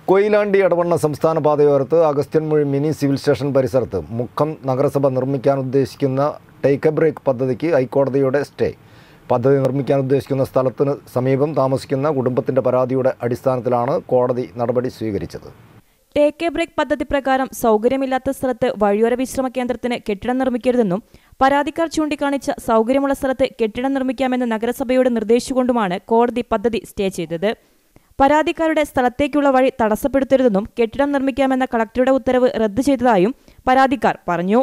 കൊയിലാണ്ടി എടവണ്ണ സംസ്ഥാന പാതയോരത്ത് Agasthyanmuzhi mini civil station പരിസരത്ത് മുക്കം നഗരസഭ നിർമ്മിക്കാൻ ഉദ്ദേശിക്കുന്ന ടേക്ക് എ ബ്രേക്ക് പദ്ധതിക്ക് ഹൈക്കോടതിയുടെ സ്റ്റേ പദ്ധതി നിർമ്മിക്കാൻ ഉദ്ദേശിക്കുന്ന സ്ഥലത്തിന് സമീപം താമസിക്കുന്ന കുടുംബത്തിൻ്റെ പരാതിയുടെ അടിസ്ഥാനത്തിലാണ് കോടതി നടപടി സ്വീകരിച്ചത് ടേക്ക് എ ബ്രേക്ക് പദ്ധതി പ്രകാരം സൗകര്യമില്ലാത്ത സ്ഥലത്ത് വഴിയോര വിശ്രമ കേന്ദ്രത്തിന് കെട്ടിടം നിർമ്മിക്കരുതെന്നും പരാതിക്കാർ ചൂണ്ടിക്കാണിച്ച സൗകര്യമുള്ള സ്ഥലത്ത് കെട്ടിടം നിർമ്മിക്കാമെന്ന് നഗരസഭയോട് നിർദ്ദേശിച്ചുകൊണ്ടുമാണ് കോടതി പദ്ധതി സ്റ്റേ ചെയ്തത് പരാതിക്കാരുടെ സ്ഥലത്തേക്കുള്ള വഴി തടസ്സപ്പെടുത്തരുതെന്നും കെട്ടിടം നിർമ്മിക്കാമെന്ന കളക്ടറുടെ ഉത്തരവ് റദ്ദു ചെയ്തതായും പരാതിക്കാർ പറഞ്ഞു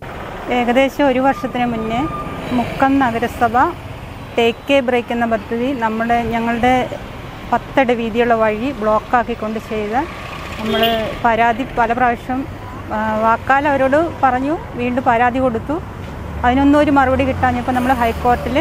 ഏകദേശം ഒരു വർഷത്തിന് മുന്നേ മുക്കം നഗരസഭ ടേക്ക് എ ബ്രേക്ക് എന്ന പദ്ധതി നമ്മുടെ ഞങ്ങളുടെ പത്തടി വീതിയുള്ള വഴി ബ്ലോക്കാക്കിക്കൊണ്ട് ചെയ്ത നമ്മൾ പരാതി പല പ്രാവശ്യം ആ, വാക്കാൽ അവരോട് പറഞ്ഞു വീണ്ടും പരാതി കൊടുത്തു അതിനൊന്നും ഒരു മറുപടി കിട്ടാഞ്ഞപ്പോൾ നമ്മൾ ഹൈക്കോർട്ടിൽ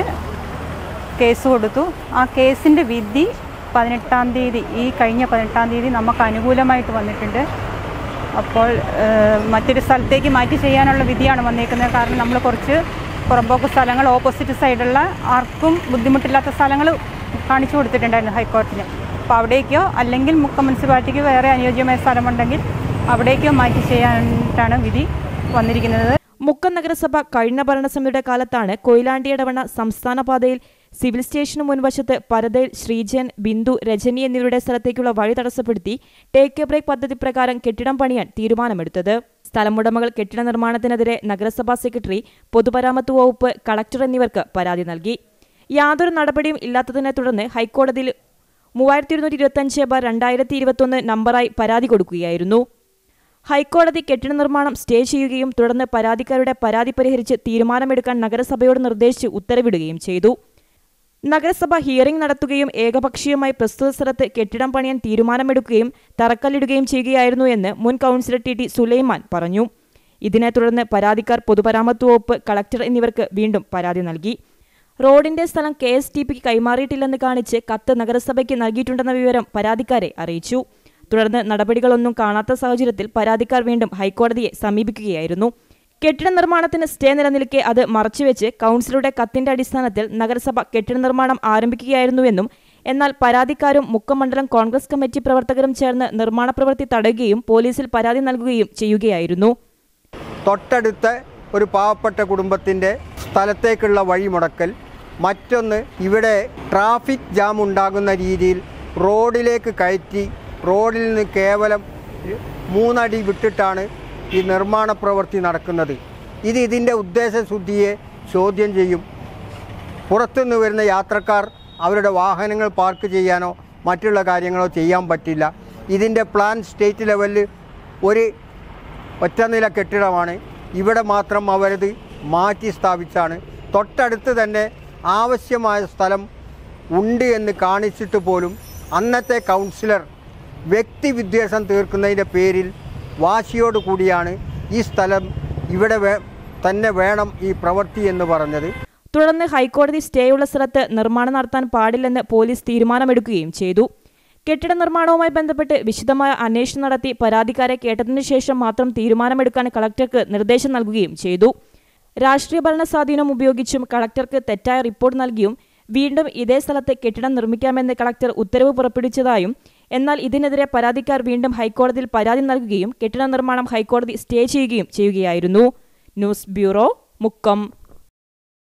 കേസ് കൊടുത്തു ആ കേസിൻ്റെ വിധി പതിനെട്ടാം തീയതി ഈ കഴിഞ്ഞ പതിനെട്ടാം തീയതി നമുക്ക് അനുകൂലമായിട്ട് വന്നിട്ടുണ്ട് അപ്പോൾ ഏഹ്, മറ്റൊരു സ്ഥലത്തേക്ക് മാറ്റി ചെയ്യാനുള്ള വിധിയാണ് വന്നേക്കുന്നത് കാരണം നമ്മൾ കുറച്ച് പുറമ്പോക്ക് സ്ഥലങ്ങൾ ഓപ്പോസിറ്റ് സൈഡുള്ള ആർക്കും ബുദ്ധിമുട്ടില്ലാത്ത സ്ഥലങ്ങൾ കാണിച്ചു കൊടുത്തിട്ടുണ്ടായിരുന്നു ഹൈക്കോടതിയിൽ അപ്പോൾ അവിടേക്കോ അല്ലെങ്കിൽ മുക്കം മുനിസിപ്പാലിറ്റിക്ക് വേറെ അനുയോജ്യമായ സ്ഥലമുണ്ടെങ്കിൽ അവിടേക്കോ മാറ്റി ചെയ്യാനായിട്ടാണ് വിധി വന്നിരിക്കുന്നത് മുക്കം നഗരസഭ കഴിഞ്ഞ ഭരണസമിതിയുടെ കാലത്താണ് കൊയിലാണ്ടി ഇടവണ്ണ സംസ്ഥാന പാതയിൽ സിവിൽ സ്റ്റേഷന് മുൻവശത്ത് പരതയിൽ ശ്രീജൻ ബിന്ദു രജനി എന്നിവരുടെ സ്ഥലത്തേക്കുള്ള വഴി തടസ്സപ്പെടുത്തി ടേക്ക് എ ബ്രേക്ക് പദ്ധതി പ്രകാരം കെട്ടിടം പണിയാൻ തീരുമാനമെടുത്തത് സ്ഥലമുടമകൾ കെട്ടിട നിർമ്മാണത്തിനെതിരെ നഗരസഭാ സെക്രട്ടറി പൊതുമരാമത്ത് വകുപ്പ് കളക്ടർ എന്നിവർക്ക് പരാതി നൽകി യാതൊരു നടപടിയും ഇല്ലാത്തതിനെ തുടർന്ന് ഹൈക്കോടതിയിൽ മൂവായിരത്തി ഇരുന്നൂറ്റി ഇരുപത്തഞ്ച് ബാർ രണ്ടായിരത്തി ഇരുപത്തൊന്ന് നമ്പറായി പരാതി കൊടുക്കുകയായിരുന്നു ഹൈക്കോടതി കെട്ടിട നിർമ്മാണം സ്റ്റേ ചെയ്യുകയും തുടർന്ന് പരാതിക്കാരുടെ പരാതി പരിഹരിച്ച് തീരുമാനമെടുക്കാൻ നഗരസഭയോട് നിർദ്ദേശിച്ച് ഉത്തരവിടുകയും ചെയ്തു നഗരസഭ ഹിയറിംഗ് നടത്തുകയും ഏകപക്ഷീയമായി പ്രസ്തുത സ്ഥലത്ത് കെട്ടിടം പണിയാൻ തീരുമാനമെടുക്കുകയും തറക്കല്ലിടുകയും ചെയ്യുകയായിരുന്നു എന്ന് മുൻ കൗൺസിലർ ടി ടി സുലൈമാൻ പറഞ്ഞു ഇതിനെ തുടർന്ന് പരാതിക്കാർ പൊതുമരാമത്ത് വകുപ്പ് കളക്ടർ എന്നിവർക്ക് വീണ്ടും പരാതി നൽകി റോഡിന്റെ സ്ഥലം കെ എസ് ടി പിക്ക് കൈമാറിയിട്ടില്ലെന്ന് കാണിച്ച് കത്ത് നഗരസഭയ്ക്ക് നൽകിയിട്ടുണ്ടെന്ന വിവരം പരാതിക്കാരെ അറിയിച്ചു തുടർന്ന് നടപടികളൊന്നും കാണാത്ത സാഹചര്യത്തിൽ പരാതിക്കാർ വീണ്ടും ഹൈക്കോടതിയെ സമീപിക്കുകയായിരുന്നു കെട്ടിട നിർമ്മാണത്തിന് സ്റ്റേ നിലനിൽക്കെ അത് മറച്ചുവെച്ച് കൗൺസിലറുടെ കത്തിന്റെ അടിസ്ഥാനത്തിൽ നഗരസഭ കെട്ടിട നിർമ്മാണം ആരംഭിക്കുകയായിരുന്നുവെന്നും എന്നാൽ പരാതിക്കാരും മുക്കമണ്ഡലം കോൺഗ്രസ് കമ്മിറ്റി പ്രവർത്തകരും ചേർന്ന് നിർമ്മാണ പ്രവൃത്തി തടയുകയും പോലീസിൽ പരാതി നൽകുകയും ചെയ്യുകയായിരുന്നു തൊട്ടടുത്ത ഒരു പാവപ്പെട്ട കുടുംബത്തിൻ്റെ സ്ഥലത്തേക്കുള്ള വഴിമുടക്കൽ മറ്റൊന്ന് ഇവിടെ ട്രാഫിക് ജാം ഉണ്ടാകുന്ന രീതിയിൽ റോഡിലേക്ക് കയറ്റി റോഡിൽ നിന്ന് കേവലം മൂന്നടി വിട്ടിട്ടാണ് ഈ നിർമ്മാണ പ്രവൃത്തി നടക്കുന്നത് ഇത് ഇതിൻ്റെ ഉദ്ദേശശുദ്ധിയെ ചോദ്യം ചെയ്യും പുറത്തുനിന്ന് വരുന്ന യാത്രക്കാർ അവരുടെ വാഹനങ്ങൾ പാർക്ക് ചെയ്യാനോ മറ്റുള്ള കാര്യങ്ങളോ ചെയ്യാൻ പറ്റില്ല ഇതിൻ്റെ പ്ലാൻ സ്റ്റേറ്റ് ലെവലിൽ ഒരു ഒറ്റനില കെട്ടിടമാണ് ഇവിടെ മാത്രം അവരത് മാറ്റി സ്ഥാപിച്ചാണ് തൊട്ടടുത്ത് തന്നെ ആവശ്യമായ സ്ഥലം ഉണ്ട് എന്ന് കാണിച്ചിട്ട് പോലും അന്നത്തെ കൗൺസിലർ വ്യക്തിവിദ്വേഷം തീർക്കുന്നതിൻ്റെ പേരിൽ വാശിയോട് കൂടിയാണ് ഈ സ്ഥലം ഇവിടെ വേ തന്നെ വേണം ഈ പ്രവൃത്തി എന്ന് പറഞ്ഞത് തുടർന്ന് ഹൈക്കോടതി സ്റ്റേയുള്ള സ്ഥലത്ത് നിർമ്മാണം നടത്താൻ പാടില്ലെന്ന് പോലീസ് തീരുമാനമെടുക്കുകയും ചെയ്തു കെട്ടിട നിർമ്മാണവുമായി ബന്ധപ്പെട്ട് വിശദമായ അന്വേഷണം നടത്തി പരാതിക്കാരെ കേട്ടതിനു ശേഷം മാത്രം തീരുമാനമെടുക്കാൻ കളക്ടർക്ക് നിർദ്ദേശം നൽകുകയും ചെയ്തു രാഷ്ട്രീയ ഭരണ സ്വാധീനം ഉപയോഗിച്ചും കളക്ടർക്ക് തെറ്റായ റിപ്പോർട്ട് നൽകിയും വീണ്ടും ഇതേ സ്ഥലത്ത് കെട്ടിടം നിർമ്മിക്കാമെന്ന് കളക്ടർ ഉത്തരവ് പുറപ്പെടുവിച്ചതായും എന്നാൽ ഇതിനെതിരെ പരാതിക്കാർ വീണ്ടും ഹൈക്കോടതിയിൽ പരാതി നൽകുകയും കെട്ടിട നിർമ്മാണം ഹൈക്കോടതി സ്റ്റേ ചെയ്യുകയും ചെയ്യുകയായിരുന്നു ന്യൂസ് ബ്യൂറോ മുക്കം